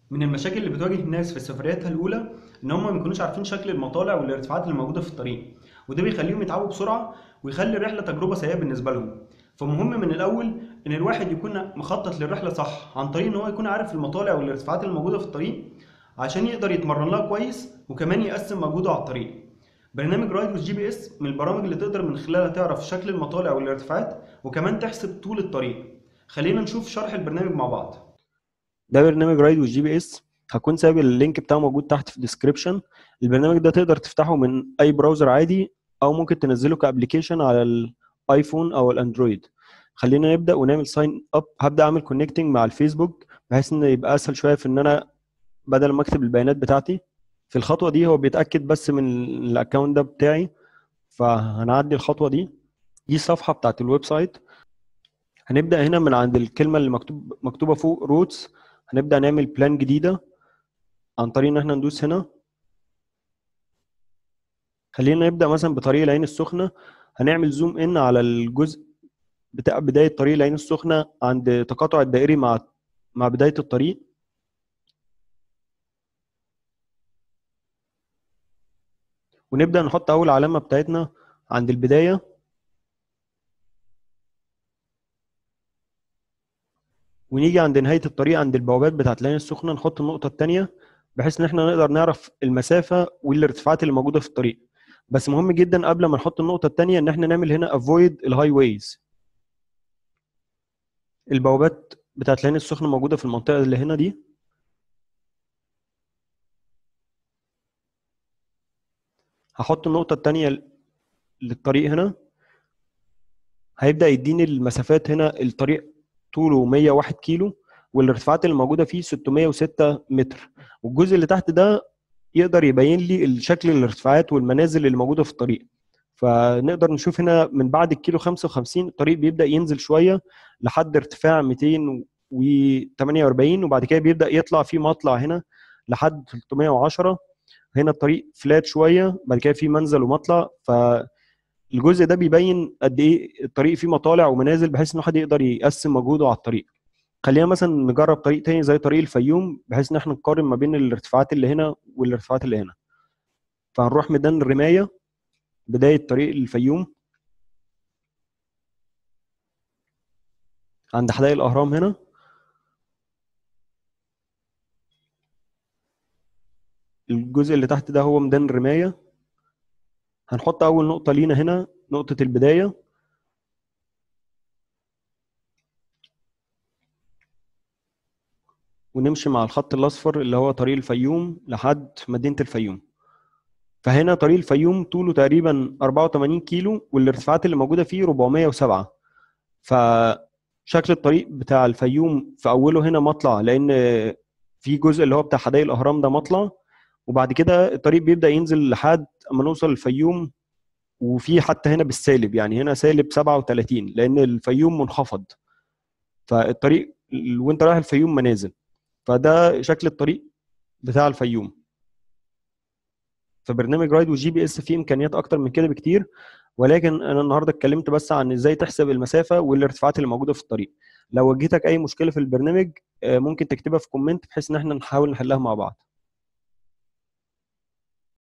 من المشاكل اللي بتواجه الناس في سفرياتها الاولى ان هم ما بيكونوش عارفين شكل المطالع والارتفاعات اللي موجوده في الطريق وده بيخليهم يتعبوا بسرعه ويخلي الرحله تجربه سيئه بالنسبه لهم فمهم من الاول ان الواحد يكون مخطط للرحله صح عن طريق ان هو يكون عارف المطالع والارتفاعات اللي موجوده في الطريق عشان يقدر يتمرن لها كويس وكمان يقسم مجهوده على الطريق برنامج رايد وذ جي بي اس من البرامج اللي تقدر من خلالها تعرف شكل المطالع والارتفاعات وكمان تحسب طول الطريق خلينا نشوف شرح البرنامج مع بعض ده برنامج رايد والجي بي اس هكون سايب اللينك بتاعه موجود تحت في الديسكربشن البرنامج ده تقدر تفتحه من اي براوزر عادي او ممكن تنزله كابلكيشن على الايفون او الاندرويد خلينا نبدا ونعمل ساين اب هبدا اعمل كونكتنج مع الفيسبوك بحيث ان يبقى اسهل شويه في ان انا بدل ما اكتب البيانات بتاعتي في الخطوه دي هو بيتاكد بس من الاكونت ده بتاعي فهنعدي الخطوه دي دي الصفحه بتاعت الويب سايت هنبدا هنا من عند الكلمه اللي مكتوب مكتوبه فوق روتس هنبدا نعمل بلان جديده عن طريق ان احنا ندوس هنا خلينا نبدا مثلا بطريق العين السخنه هنعمل زوم ان على الجزء بتاع بدايه طريق العين السخنه عند تقاطع الدائري مع مع بدايه الطريق ونبدا نحط اول علامه بتاعتنا عند البدايه ونيجي عند نهايه الطريق عند البوابات بتاعت العين السخنه نحط النقطه الثانيه بحيث ان احنا نقدر نعرف المسافه والارتفاعات اللي موجوده في الطريق بس مهم جدا قبل ما نحط النقطه الثانيه ان احنا نعمل هنا افويد الهاي ويز البوابات بتاعت العين السخنه موجوده في المنطقه اللي هنا دي هحط النقطه الثانيه للطريق هنا هيبدا يديني المسافات هنا الطريق طوله 101 كيلو والارتفاعات اللي موجوده فيه 606 متر والجزء اللي تحت ده يقدر يبين لي الشكل الارتفاعات والمنازل اللي موجوده في الطريق فنقدر نشوف هنا من بعد الكيلو 55 الطريق بيبدا ينزل شويه لحد ارتفاع 248 وبعد كده بيبدا يطلع في مطلع هنا لحد 310 هنا الطريق فلات شويه بعد كده في منزل ومطلع فالجزء ده بيبين قد ايه الطريق فيه مطالع ومنازل بحيث ان حد يقدر يقسم مجهوده على الطريق خلينا مثلا نجرب طريق تاني زي طريق الفيوم بحيث ان احنا نقارن ما بين الارتفاعات اللي هنا والارتفاعات اللي هنا فهنروح ميدان الرمايه بدايه طريق الفيوم عند حدائق الاهرام هنا الجزء اللي تحت ده هو ميدان الرمايه هنحط اول نقطه لينا هنا نقطه البدايه ونمشي مع الخط الاصفر اللي هو طريق الفيوم لحد مدينه الفيوم فهنا طريق الفيوم طوله تقريبا 84 كيلو والارتفاعات اللي موجوده فيه 407 فشكل الطريق بتاع الفيوم في اوله هنا مطلع لان في جزء اللي هو بتاع حدائق الاهرام ده مطلع وبعد كده الطريق بيبدا ينزل لحد اما نوصل الفيوم وفي حتى هنا بالسالب يعني هنا سالب 37 لان الفيوم منخفض فالطريق وانت رايح الفيوم منازل فده شكل الطريق بتاع الفيوم فبرنامج رايد والجي بي اس فيه امكانيات اكتر من كده بكتير ولكن انا النهارده اتكلمت بس عن ازاي تحسب المسافه والارتفاعات اللي موجوده في الطريق لو واجهتك اي مشكله في البرنامج ممكن تكتبها في كومنت بحيث ان احنا نحاول نحلها مع بعض